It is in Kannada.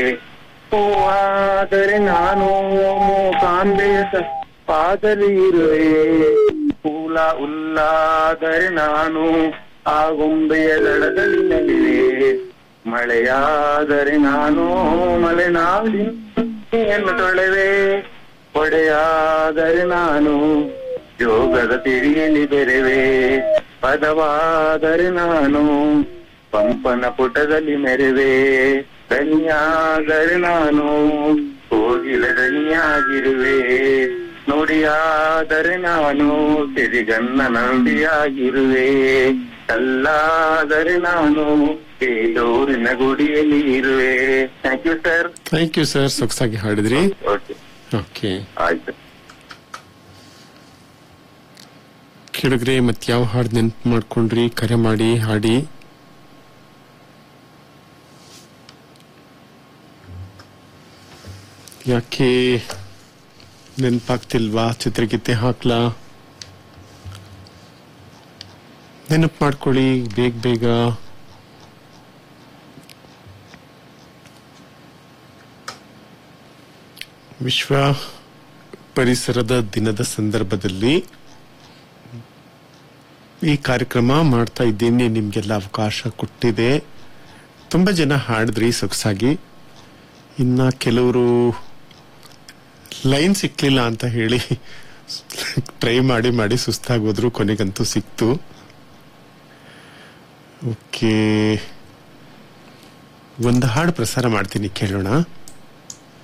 ಹೂವಾದರೆ ನಾನು ಮೂಕಾಂಬೆಯ ಸ- ಪಾದಲಿ ಇರುವೆ ಹೂಲ ಉಲ್ಲಾದರೆ ನಾನು ಆ ಗೊಂಬೆಯ ದಡದಲ್ಲಿ ನಲಿವೆ ಮಳೆಯಾದರೆ ನಾನು ಮಲೆನಾಡಿನ ತೊಳೆವೆ ಹೊಡೆಯಾದರೆ ನಾನು ಯೋಗದ ತಿರಿಯಲ್ಲಿ ಬೆರೆವೆ ಪದವಾದರೆ ನಾನು ಪಂಪನ ಪುಟದಲ್ಲಿ ಮೆರೆವೆ ದನಿಯಾದರೆ ನಾನು ಕೋಗಿಲ ದನಿಯಾಗಿರುವೆ ನುಡಿಯಾದರೆ ನಾನು ಸಿರಿಗನ್ನ ನುಡಿಯಾಗಿರುವೆ ಕಲ್ಲಾದರೆ ನಾನು ಬೇಲೂರಿನ ಗುಡಿಯಲ್ಲಿ ಇರುವೆ thank you sir thank you sir ಸೊಗಸಾಗಿ ಹಾಡಿದ್ರಿ ಓಕೆ ಓಕೆ ಆಯ್ತು ಕೇಳಿದ್ರೆ ಮತ್ತೆ ಯಾವ ಹಾಡು ನೆನ್ಪು ಮಾಡ್ಕೊಂಡ್ರಿ ಕರೆ ಮಾಡಿ ಹಾಡಿ ಯಾಕೆ ನೆನಪಾಗ್ತಿಲ್ವಾ ಚಿತ್ರಗೀತೆ ಹಾಕ್ಲಾ ನೆನಪು ಮಾಡ್ಕೊಳ್ಳಿ ಬೇಗ ಬೇಗ ವಿಶ್ವ ಪರಿಸರದ ದಿನದ ಸಂದರ್ಭದಲ್ಲಿ ಈ ಕಾರ್ಯಕ್ರಮ ಮಾಡ್ತಾ ಇದ್ದೀನಿ ನಿಮ್ಗೆಲ್ಲ ಅವಕಾಶ ಕೊಟ್ಟಿದೆ ತುಂಬಾ ಜನ ಹಾಡಿದ್ರಿ ಸೊಗಸಾಗಿ ಇನ್ನ ಕೆಲವರು ಲೈನ್ ಸಿಕ್ಲಿಲ್ಲ ಅಂತ ಹೇಳಿ ಟ್ರೈ ಮಾಡಿ ಮಾಡಿ ಸುಸ್ತಾಗೋದ್ರು ಕೊನೆಗಂತೂ ಸಿಕ್ತು ಓಕೆ ಒಂದು ಹಾಡು ಪ್ರಸಾರ ಮಾಡ್ತೀನಿ ಕೇಳೋಣ